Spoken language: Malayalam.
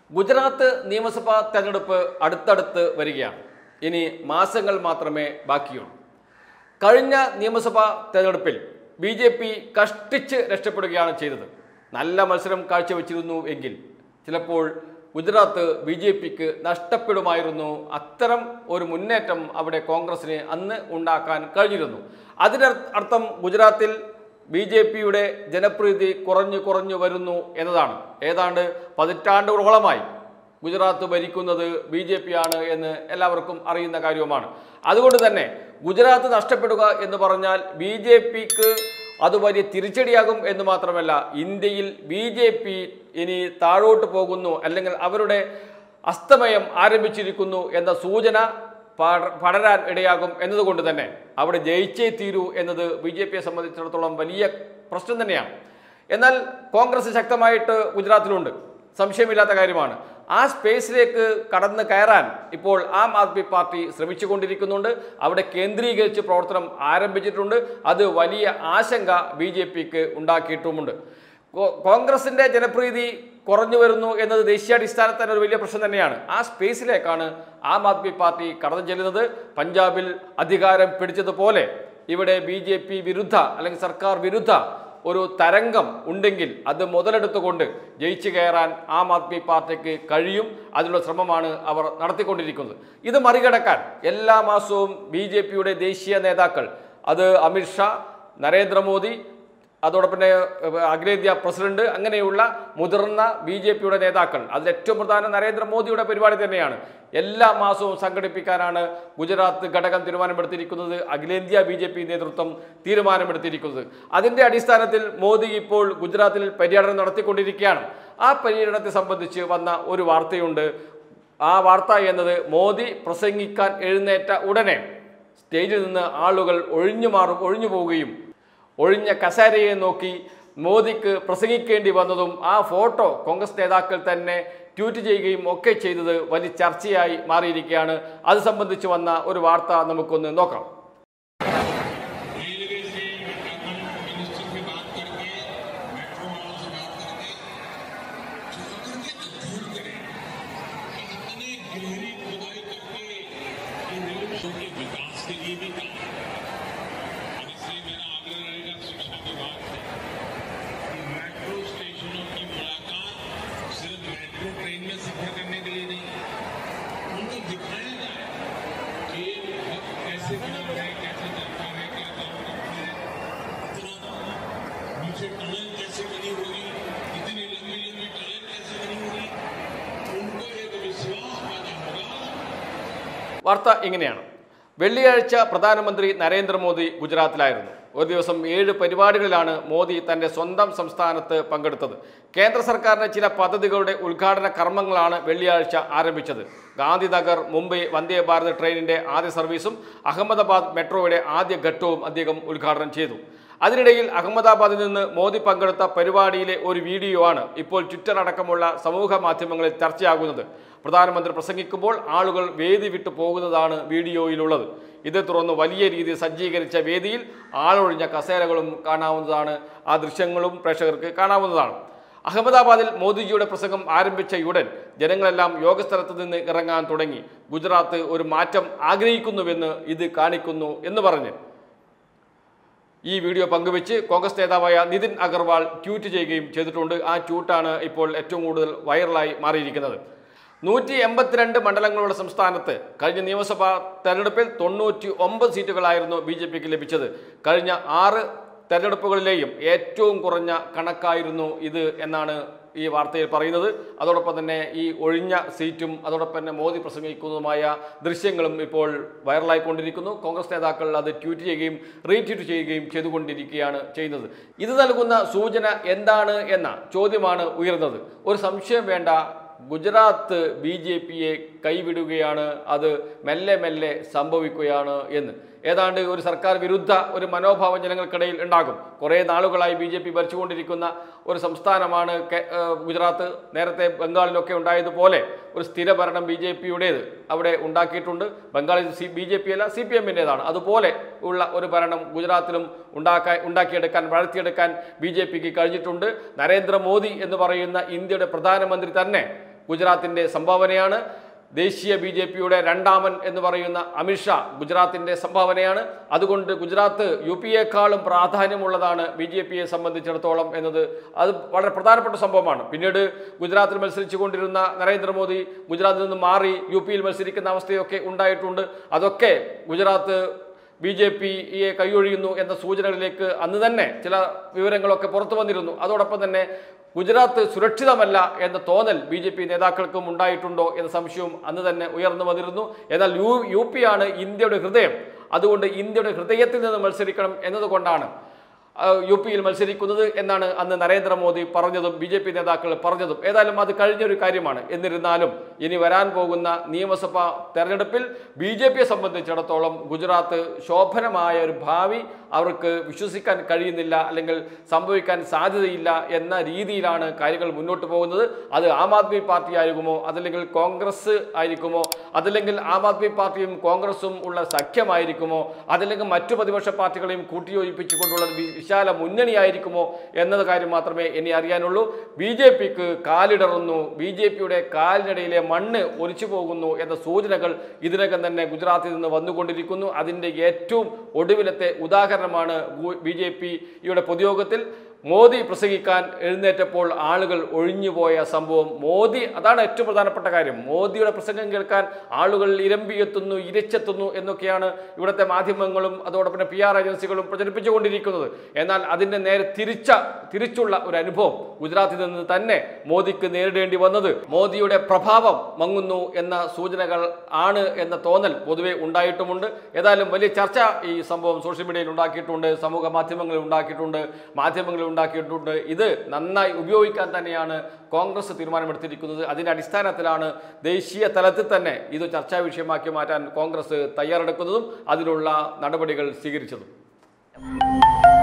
ഗുജറാത്ത് നിയമസഭാ തെരഞ്ഞെടുപ്പ് അടുത്തടുത്ത് വരികയാണ് ഇനി മാസങ്ങൾ മാത്രമേ ബാക്കിയുള്ളൂ കഴിഞ്ഞ നിയമസഭാ തെരഞ്ഞെടുപ്പിൽ ബി ജെ പി കഷ്ടിച്ച് രക്ഷപ്പെടുകയാണ് ചെയ്തത് നല്ല മത്സരം കാഴ്ചവെച്ചിരുന്നു എങ്കിൽ ചിലപ്പോൾ ഗുജറാത്ത് ബി ജെ പിക്ക് നഷ്ടപ്പെടുമായിരുന്നു അത്തരം ഒരു മുന്നേറ്റം അവിടെ കോൺഗ്രസിന് അന്ന് ഉണ്ടാക്കാൻ കഴിഞ്ഞിരുന്നു അതിൻ്റെ അർത്ഥം ഗുജറാത്തിൽ ബി ജെ പിയുടെ ജനപ്രീതി കുറഞ്ഞു കുറഞ്ഞു വരുന്നു എന്നതാണ് ഏതാണ്ട് പതിറ്റാണ്ടുകളോളമായി ഗുജറാത്ത് ഭരിക്കുന്നത് ബി ജെ പി ആണ് എന്ന് എല്ലാവർക്കും അറിയുന്ന കാര്യവുമാണ് അതുകൊണ്ട് തന്നെ ഗുജറാത്ത് നഷ്ടപ്പെടുക എന്ന് പറഞ്ഞാൽ ബി ജെ പിക്ക് അത് വലിയ തിരിച്ചടിയാകും എന്ന് മാത്രമല്ല ഇന്ത്യയിൽ ബി ജെ പി ഇനി താഴോട്ട് പോകുന്നു അല്ലെങ്കിൽ അവരുടെ അസ്തമയം ആരംഭിച്ചിരിക്കുന്നു എന്ന സൂചന പട- പടരാൻ ഇടയാകും എന്നതുകൊണ്ട് തന്നെ അവിടെ ജയിച്ചേ തീരൂ എന്നത് ബി ജെ പിയെ സംബന്ധിച്ചിടത്തോളം വലിയ പ്രശ്നം തന്നെയാണ് എന്നാൽ കോൺഗ്രസ് ശക്തമായിട്ട് ഗുജറാത്തിലുണ്ട് സംശയമില്ലാത്ത കാര്യമാണ് ആ സ്പേസിലേക്ക് കടന്ന് കയറാൻ ഇപ്പോൾ ആം ആദ്മി പാർട്ടി ശ്രമിച്ചുകൊണ്ടിരിക്കുന്നുണ്ട് അവിടെ കേന്ദ്രീകരിച്ച് പ്രവർത്തനം ആരംഭിച്ചിട്ടുണ്ട് അത് വലിയ ആശങ്ക ബി ജെ പിക്ക് ഉണ്ടാക്കിയിട്ടുമുണ്ട് കോ- കോൺഗ്രസിന്റെ ജനപ്രീതി കുറഞ്ഞു വരുന്നു എന്നത് ദേശീയാടിസ്ഥാനത്തിൽ ഒരു വലിയ പ്രശ്നം തന്നെയാണ് ആ സ്പേസിലേക്കാണ് ആം ആദ്മി പാർട്ടി കടന്നു ചെല്ലുന്നത് പഞ്ചാബിൽ അധികാരം പിടിച്ചതുപോലെ ഇവിടെ ബി ജെ പി വിരുദ്ധ അല്ലെങ്കിൽ സർക്കാർ വിരുദ്ധ ഒരു തരംഗം ഉണ്ടെങ്കിൽ അത് മുതലെടുത്തുകൊണ്ട് ജയിച്ചു കയറാൻ ആം ആദ്മി പാർട്ടിക്ക് കഴിയും അതിനുള്ള ശ്രമമാണ് അവർ നടത്തിക്കൊണ്ടിരിക്കുന്നത് ഇത് മറികടക്കാൻ എല്ലാ മാസവും ബി ജെ പിയുടെ ദേശീയ നേതാക്കൾ അത് അമിത്ഷാ നരേന്ദ്രമോദി അതോടൊപ്പം തന്നെ ഏഹ്, അഖിലേന്ത്യാ പ്രസിഡന്റ് അങ്ങനെയുള്ള മുതിർന്ന ബി ജെ പിയുടെ നേതാക്കൾ അതിൽ ഏറ്റവും പ്രധാനം നരേന്ദ്രമോദിയുടെ പരിപാടി തന്നെയാണ് എല്ലാ മാസവും സംഘടിപ്പിക്കാനാണ് ഗുജറാത്ത് ഘടകം തീരുമാനമെടുത്തിരിക്കുന്നത് അഖിലേന്ത്യാ ബി ജെ പി നേതൃത്വം തീരുമാനമെടുത്തിരിക്കുന്നത് അതിന്റെ അടിസ്ഥാനത്തിൽ മോദി ഇപ്പോൾ ഗുജറാത്തിൽ പര്യടനം നടത്തിക്കൊണ്ടിരിക്കുകയാണ് ആ പര്യടനത്തെ സംബന്ധിച്ച് വന്ന ഒരു വാർത്തയുണ്ട് ആ വാർത്ത എന്നത് മോദി പ്രസംഗിക്കാൻ എഴുന്നേറ്റ ഉടനെ സ്റ്റേജിൽ നിന്ന് ആളുകൾ ഒഴിഞ്ഞു മാറും ഒഴിഞ്ഞു പോവുകയും ഒഴിഞ്ഞ കസേരയെ നോക്കി മോദിക്ക് പ്രസംഗിക്കേണ്ടി വന്നതും ആ ഫോട്ടോ കോൺഗ്രസ് നേതാക്കൾ തന്നെ ട്വീറ്റ് ചെയ്യുകയും ഒക്കെ ചെയ്തത് വലിയ ചർച്ചയായി മാറിയിരിക്കുകയാണ് അത് സംബന്ധിച്ച് വന്ന ഒരു വാർത്ത നമുക്കൊന്ന് നോക്കാം रेलवे से उत्तराखंड मिनिस्टर से बात करके मेट्रो वालों से बात करके जो करके अध्ययन करें कि इतने गहरी खुदाई करके ये रेलवे के विकास के लिए भी काम और इसलिए मेरा आग्रह रहेगा शिक्षा विभाग से कि मेट्रो स्टेशनों की मुलाकात सिर्फ मेट्रो ट्रेन में सफर करने के लिए नहीं उनको दिखाया जाए कि ये वक्त कैसे बना है कैसे चलता है क्या काम करता है इतना नीचे टनल कैसे बनी होगी इतनी लंबी लंबी टनल कैसे बनी होगी उनको एक विश्वास पैदा होगा വാർത്ത ഇങ്ങനെയാണ് വെള്ളിയാഴ്ച പ്രധാനമന്ത്രി നരേന്ദ്രമോദി ഗുജറാത്തിലായിരുന്നു ഒരു ദിവസം ഏഴ് പരിപാടികളിലാണ് മോദി തന്റെ സ്വന്തം സംസ്ഥാനത്ത് പങ്കെടുത്തത് കേന്ദ്ര സർക്കാരിന്റെ ചില പദ്ധതികളുടെ ഉദ്ഘാടന കർമ്മങ്ങളാണ് വെള്ളിയാഴ്ച ആരംഭിച്ചത് ഗാന്ധിനഗർ മുംബൈ വന്ദേ ഭാരത് ട്രെയിനിന്റെ ആദ്യ സർവീസും അഹമ്മദാബാദ് മെട്രോയുടെ ആദ്യ ഘട്ടവും അദ്ദേഹം ഉദ്ഘാടനം ചെയ്തു അതിനിടയിൽ അഹമ്മദാബാദിൽ നിന്ന് മോദി പങ്കെടുത്ത പരിപാടിയിലെ ഒരു വീഡിയോ ആണ് ഇപ്പോൾ ട്വിറ്റർ അടക്കമുള്ള സമൂഹ മാധ്യമങ്ങളിൽ ചർച്ചയാകുന്നത് പ്രധാനമന്ത്രി പ്രസംഗിക്കുമ്പോൾ ആളുകൾ വേദി വിട്ടു പോകുന്നതാണ് വീഡിയോയിലുള്ളത് ഇതേ തുടർന്ന് വലിയ രീതിയിൽ സജ്ജീകരിച്ച വേദിയിൽ ആളൊഴിഞ്ഞ കസേരകളും കാണാവുന്നതാണ് ആ ദൃശ്യങ്ങളും പ്രേക്ഷകർക്ക് കാണാവുന്നതാണ് അഹമ്മദാബാദിൽ മോദിജിയുടെ പ്രസംഗം ആരംഭിച്ചയുടൻ ജനങ്ങളെല്ലാം യോഗസ്ഥലത്ത് നിന്ന് ഇറങ്ങാൻ തുടങ്ങി ഗുജറാത്ത് ഒരു മാറ്റം ആഗ്രഹിക്കുന്നുവെന്ന് ഇത് കാണിക്കുന്നു എന്ന് പറഞ്ഞ് ഈ വീഡിയോ പങ്കുവെച്ച് കോൺഗ്രസ് നേതാവായ നിതിൻ അഗർവാൾ ട്വീറ്റ് ചെയ്യുകയും ചെയ്തിട്ടുണ്ട് ആ ട്വീറ്റാണ് ഇപ്പോൾ ഏറ്റവും കൂടുതൽ വൈറലായി മാറിയിരിക്കുന്നത് നൂറ്റി എൺപത്തിരണ്ട് മണ്ഡലങ്ങളുടെ സംസ്ഥാനത്ത് കഴിഞ്ഞ നിയമസഭാ തെരഞ്ഞെടുപ്പിൽ തൊണ്ണൂറ്റി ഒമ്പത് സീറ്റുകളായിരുന്നു ബി ജെ പിക്ക് ലഭിച്ചത് കഴിഞ്ഞ ആറ് തെരഞ്ഞെടുപ്പുകളിലെയും ഏറ്റവും കുറഞ്ഞ കണക്കായിരുന്നു ഇത് എന്നാണ് ഈ വാർത്തയിൽ പറയുന്നത് അതോടൊപ്പം തന്നെ ഈ ഒഴിഞ്ഞ സീറ്റും അതോടൊപ്പം തന്നെ മോദി പ്രസംഗിക്കുന്നതുമായ ദൃശ്യങ്ങളും ഇപ്പോൾ വൈറലായിക്കൊണ്ടിരിക്കുന്നു കോൺഗ്രസ് നേതാക്കൾ അത് ട്വീറ്റ് ചെയ്യുകയും റീട്വീറ്റ് ചെയ്യുകയും ചെയ്തുകൊണ്ടിരിക്കുകയാണ് ചെയ്യുന്നത് ഇത് നൽകുന്ന സൂചന എന്താണ് എന്ന ചോദ്യമാണ് ഉയർന്നത് ഒരു സംശയം വേണ്ട ഗുജറാത്ത് ബി ജെ പിയെ കൈവിടുകയാണ് അത് മെല്ലെ മെല്ലെ സംഭവിക്കുകയാണ് എന്ന് ഏതാണ്ട് ഒരു സർക്കാർ വിരുദ്ധ ഒരു മനോഭാവം ജനങ്ങൾക്കിടയിൽ ഉണ്ടാകും കുറേ നാളുകളായി ബി ജെ പി ഭരിച്ചുകൊണ്ടിരിക്കുന്ന ഒരു സംസ്ഥാനമാണ് കെ- ഏഹ് ഗുജറാത്ത് നേരത്തെ ബംഗാളിലൊക്കെ ഉണ്ടായതുപോലെ ഒരു സ്ഥിര ഭരണം ബി ജെ പിയുടേത് അവിടെ ഉണ്ടാക്കിയിട്ടുണ്ട് ബംഗാളിൽ സി ബി ജെ പി അല്ല സി പി എമ്മിൻ്റെതാണ് അതുപോലെ ഉള്ള ഒരു ഭരണം ഗുജറാത്തിലും ഉണ്ടാക്കാൻ ഉണ്ടാക്കിയെടുക്കാൻ വളർത്തിയെടുക്കാൻ ബി ജെ പിക്ക് കഴിഞ്ഞിട്ടുണ്ട് നരേന്ദ്രമോദി എന്ന് പറയുന്ന ഇന്ത്യയുടെ പ്രധാനമന്ത്രി തന്നെ ഗുജറാത്തിൻ്റെ സംഭാവനയാണ് ദേശീയ ബി ജെ പിയുടെ രണ്ടാമൻ എന്ന് പറയുന്ന അമിത്ഷാ ഗുജറാത്തിൻ്റെ സംഭാവനയാണ് അതുകൊണ്ട് ഗുജറാത്ത് യു പി എക്കാളും പ്രാധാന്യമുള്ളതാണ് ബി ജെ പിയെ സംബന്ധിച്ചിടത്തോളം എന്നത് അത് വളരെ പ്രധാനപ്പെട്ട സംഭവമാണ് പിന്നീട് ഗുജറാത്തിൽ മത്സരിച്ചു കൊണ്ടിരുന്ന നരേന്ദ്രമോദി ഗുജറാത്തിൽ നിന്ന് മാറി യു പിയിൽ മത്സരിക്കുന്ന അവസ്ഥയൊക്കെ ഉണ്ടായിട്ടുണ്ട് അതൊക്കെ ഗുജറാത്ത് ബി ജെ പിയെ കൈയൊഴിയുന്നു എന്ന സൂചനകളിലേക്ക് അന്ന് തന്നെ ചില വിവരങ്ങളൊക്കെ പുറത്തു വന്നിരുന്നു അതോടൊപ്പം തന്നെ ഗുജറാത്ത് സുരക്ഷിതമല്ല എന്ന തോന്നൽ ബി ജെ പി നേതാക്കൾക്കും ഉണ്ടായിട്ടുണ്ടോ എന്ന സംശയവും അന്ന് തന്നെ ഉയർന്നു വന്നിരുന്നു എന്നാൽ യു യു പി ആണ് ഇന്ത്യയുടെ ഹൃദയം അതുകൊണ്ട് ഇന്ത്യയുടെ ഹൃദയത്തിൽ നിന്ന് മത്സരിക്കണം എന്നതുകൊണ്ടാണ് ആ, യു പിയിൽ മത്സരിക്കുന്നത് എന്നാണ് അന്ന് നരേന്ദ്രമോദി പറഞ്ഞതും ബി ജെ പി നേതാക്കൾ പറഞ്ഞതും ഏതായാലും അത് കഴിഞ്ഞൊരു കാര്യമാണ് എന്നിരുന്നാലും ഇനി വരാൻ പോകുന്ന നിയമസഭാ തെരഞ്ഞെടുപ്പിൽ ബി ജെ പിയെ സംബന്ധിച്ചിടത്തോളം ഗുജറാത്ത് ശോഭനമായ ഒരു ഭാവി അവർക്ക് വിശ്വസിക്കാൻ കഴിയുന്നില്ല അല്ലെങ്കിൽ സംഭവിക്കാൻ സാധ്യതയില്ല എന്ന രീതിയിലാണ് കാര്യങ്ങൾ മുന്നോട്ട് പോകുന്നത് അത് ആം ആദ്മി പാർട്ടി ആയിരിക്കുമോ അതല്ലെങ്കിൽ കോൺഗ്രസ് ആയിരിക്കുമോ അതല്ലെങ്കിൽ ആം ആദ്മി പാർട്ടിയും കോൺഗ്രസും ഉള്ള സഖ്യമായിരിക്കുമോ അതല്ലെങ്കിൽ മറ്റു പ്രതിപക്ഷ പാർട്ടികളെയും കൂട്ടിയോജിപ്പിച്ചുകൊണ്ടുള്ള വി- വിശാല മുന്നണിയായിരിക്കുമോ എന്നത് കാര്യം മാത്രമേ ഇനി അറിയാനുള്ളൂ ബി ജെ പിക്ക് കാലിടറുന്നു ബി ജെ പിയുടെ കാലിനിടയിലെ മണ്ണ് ഒലിച്ചു പോകുന്നു എന്ന സൂചനകൾ ഇതിനകം തന്നെ ഗുജറാത്തിൽ നിന്ന് വന്നുകൊണ്ടിരിക്കുന്നു അതിൻ്റെ ഏറ്റവും ഒടുവിലത്തെ ഉദാഹരണമാണ് ബി ജെ പിയുടെ പൊതുയോഗത്തിൽ മോദി പ്രസംഗിക്കാൻ എഴുന്നേറ്റപ്പോൾ ആളുകൾ ഒഴിഞ്ഞുപോയ സംഭവം മോദി അതാണ് ഏറ്റവും പ്രധാനപ്പെട്ട കാര്യം മോദിയുടെ പ്രസംഗം കേൾക്കാൻ ആളുകൾ ഇരമ്പിയെത്തുന്നു ഇരച്ചെത്തുന്നു എന്നൊക്കെയാണ് ഇവിടുത്തെ മാധ്യമങ്ങളും അതോടൊപ്പം തന്നെ പി ആർ ഏജൻസികളും പ്രചരിപ്പിച്ചുകൊണ്ടിരിക്കുന്നത് എന്നാൽ അതിൻ്റെ നേരെ തിരിച്ച തിരിച്ചുള്ള ഒരു അനുഭവം ഗുജറാത്തിൽ നിന്ന് തന്നെ മോദിക്ക് നേരിടേണ്ടി വന്നത് മോദിയുടെ പ്രഭാവം മങ്ങുന്നു എന്ന സൂചനകൾ ആണ് എന്ന തോന്നൽ പൊതുവെ ഉണ്ടായിട്ടുമുണ്ട് ഏതായാലും വലിയ ചർച്ച ഈ സംഭവം സോഷ്യൽ മീഡിയയിൽ ഉണ്ടാക്കിയിട്ടുണ്ട് സമൂഹ മാധ്യമങ്ങളിൽ ഉണ്ടാക്കിയിട്ടുണ്ട് മാധ്യമങ്ങളിൽ ഉണ്ടാക്കിയിട്ടുണ്ട് ഇത് നന്നായി ഉപയോഗിക്കാൻ തന്നെയാണ് കോൺഗ്രസ് തീരുമാനമെടുത്തിരിക്കുന്നത് അതിൻ്റെ അടിസ്ഥാനത്തിലാണ് ദേശീയ തലത്തിൽ തന്നെ ഇത് ചർച്ചാ വിഷയമാക്കി മാറ്റാൻ കോൺഗ്രസ് തയ്യാറെടുക്കുന്നതും അതിനുള്ള നടപടികൾ സ്വീകരിച്ചതും